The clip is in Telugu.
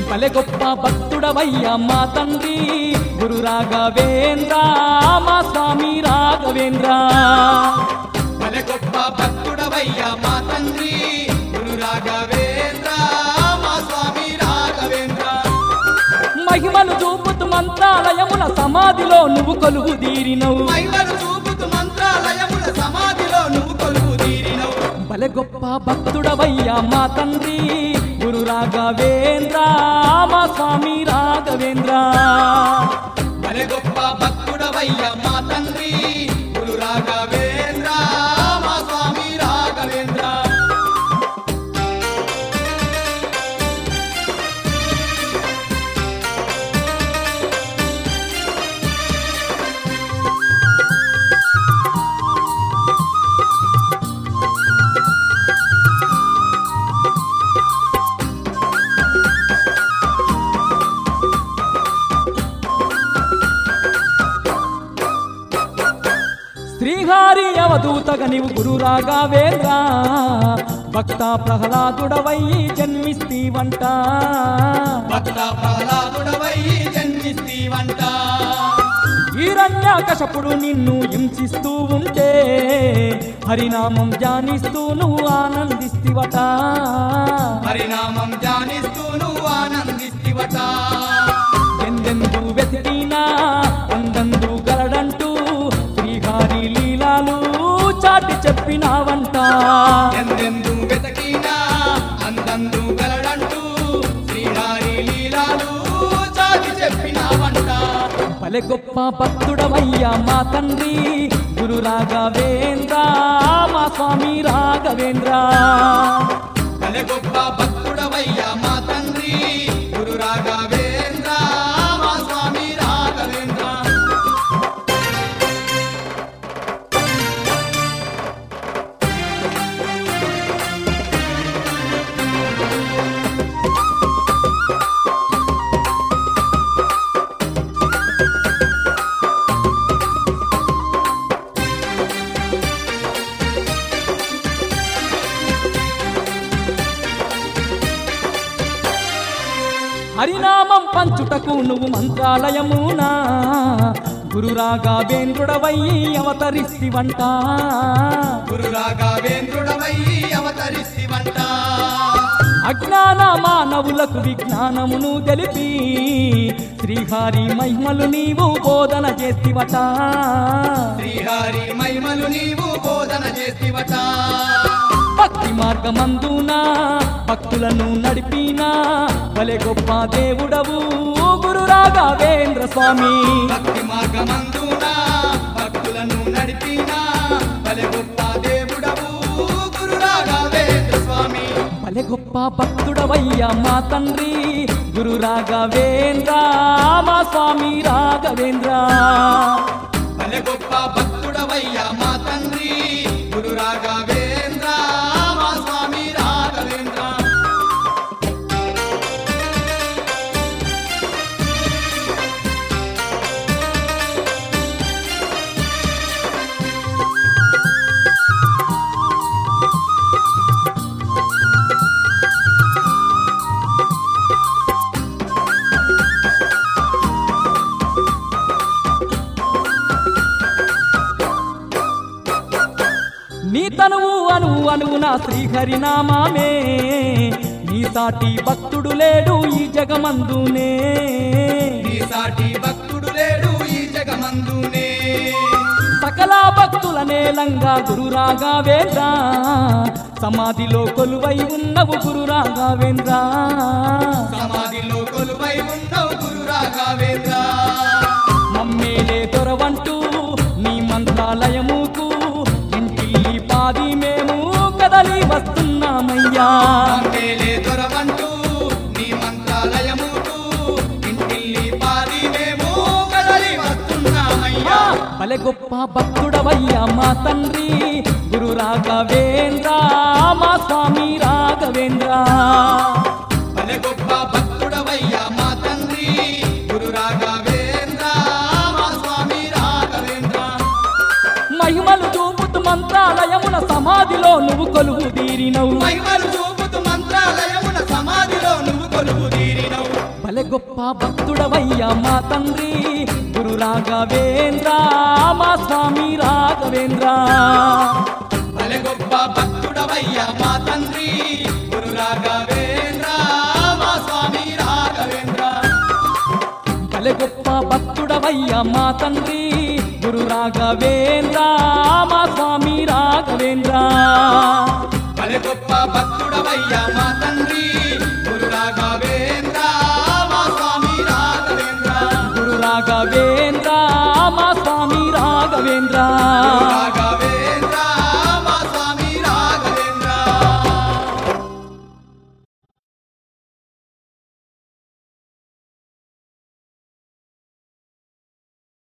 భలే గొప్ప భక్తుడవయ్యా మా తండ్రి గురు రాఘవేంద్ర మా స్వామి రాఘవేంద్ర భలే గొప్ప భక్తుడవయ్యా మా తండ్రి గురు రాఘవేంద్ర మా స్వామి రాఘవేంద్ర మహిమలు చూపుతూ మంత్రాలయముల సమాధిలో నువ్వు కొలువు తీరినవు మహిమలు చూపుతూ మంత్రాలయముల సమాధిలో నువ్వు కొలువు తీరినవు భలే గొప్ప భక్తుడవయ్యా మా తండ్రి గురు రాఘవేంద్ర మా స్వామి రాఘవేంద్ర భలే గొప్ప భక్తుడవయ్యా మా తండ్రి గురు రాఘవేంద్ర మా స్వామి రాఘవేంద్ర శ్రీహారి అవధూతగ నీవు గురు రాఘవేంద్ర భక్త ప్రహ్లాదుడవై జన్మిస్తీవంట భక్త ప్రహ్లాదుడవై జన్మిస్తీవంట ఈరణ్యాకశపుడు నిన్ను హింసిస్తూ ఉంటే హరినామం ధ్యానిస్తూ నువ్వు ఆనందిస్తివట పరిణామం ధ్యానిస్తూ నువ్వు ఆనందిస్తివట ఎందెందు వెతికినా అందందు గలడంటూ శ్రీహారి లీలాలు చాటి చెప్పినావంట ఎందెందు వెతకినా అందందు గలడంటూ శ్రీహారి లీలాలు చాటి చెప్పినావంట భలే గొప్ప భక్తుడవయ్యా మా తండ్రి గురు రాఘవేంద్ర మా స్వామి రాఘవేంద్ర భలే గొప్ప భక్తుడవయ్యా మా తండ్రి గురు రాఘవేంద్ర మా స్వామి రాఘవేంద్ర హరినామం పంచుటకు నువ్వు మంత్రాలయమునా గురు రాఘవేంద్రుడవయ్యి అవతరిస్తివంట గురు రాఘవేంద్రుడవై అవతరిస్తివంట అజ్ఞాన మానవులకు విజ్ఞానమును తెలిపి శ్రీహారి మహిమలు నీవు బోధన చేస్తివట శ్రీహారి మహిమలు నీవు బోధన చేస్తివట భక్తి మార్గమందున భక్తులను నడిపినా భలే గొప్ప దేవుడవు గురు రాఘవేంద్ర స్వామి భక్తి మార్గమందున భక్తులను నడిపిన భలే గొప్ప దేవుడవు గురు రాఘవేంద్ర స్వామి భలే గొప్ప భక్తుడవయ్యా మా తండ్రి గురు రాఘవేంద్ర మా స్వామి రాఘవేంద్ర భలే గొప్ప భక్తుడవయ్యా మా తండ్రి గురు రాఘవేంద్ర మా స్వామి రాఘవేంద్ర నీ తనువు అనువు అనువున శ్రీహరినామామే నీ సాటి భక్తుడు లేడు ఈ జగమందునే నీ సాటి భక్తుడు లేడు ఈ జగమందునే సకల భక్తుల నేలంగా గురు రాఘవేంద్ర సమాధిలో కొలువై ఉన్నవు గురు రాఘవేంద్ర సమాధిలో కొలువై ఉండవు గురు రాఘవేంద్ర మమ్మేలే దొరవంటూ నీ మంత్రాలయముకు ఇంటిల్లి పాది మేము కదలి వస్తున్నామయ్యా మేలే దొరవంటూ నీ మంత్రాలయముకు ఇంటిల్లి పారి మేము కదలి వస్తున్నామయ్యా భలే గొప్ప భక్తుడవయ్యా మా తండ్రి గురు రాఘవేంద్ర మా స్వామి రాఘవేంద్ర భలే గొప్ప భక్తుడవయ్యా మా తండ్రి గురు రాఘవేంద్ర మా స్వామి రాఘవేంద్ర మహిమలు చూపుతూ మంత్రాలయమున సమాధిలో నువ్వు కొలువు తీరినవు మహిమలు చూపుతూ మంత్రాలయమున సమాధిలో నువ్వు కొలువు తీరినవు గొప్ప భక్తుడవయ్యా మా తండ్రి గురు రాఘవేంద్ర మా స్వామి రాఘవేంద్ర భలే గొప్ప భక్తుడవయ్యా మా తండ్రి గురు రాఘవేంద్ర మా స్వామి రాఘవేంద్ర భలే గొప్ప భక్తుడవయ్యా మా తండ్రి గురు రాఘవేంద్ర మా స్వామి రాఘవేంద్ర భలే గొప్ప భక్తుడవయ్యా మా తండ్రి గురు రాఘవేంద్ర మా స్వామి రాఘవేంద్ర గురు రాఘవేంద్ర మా స్వామి రాఘవేంద్ర రాఘవేంద్ర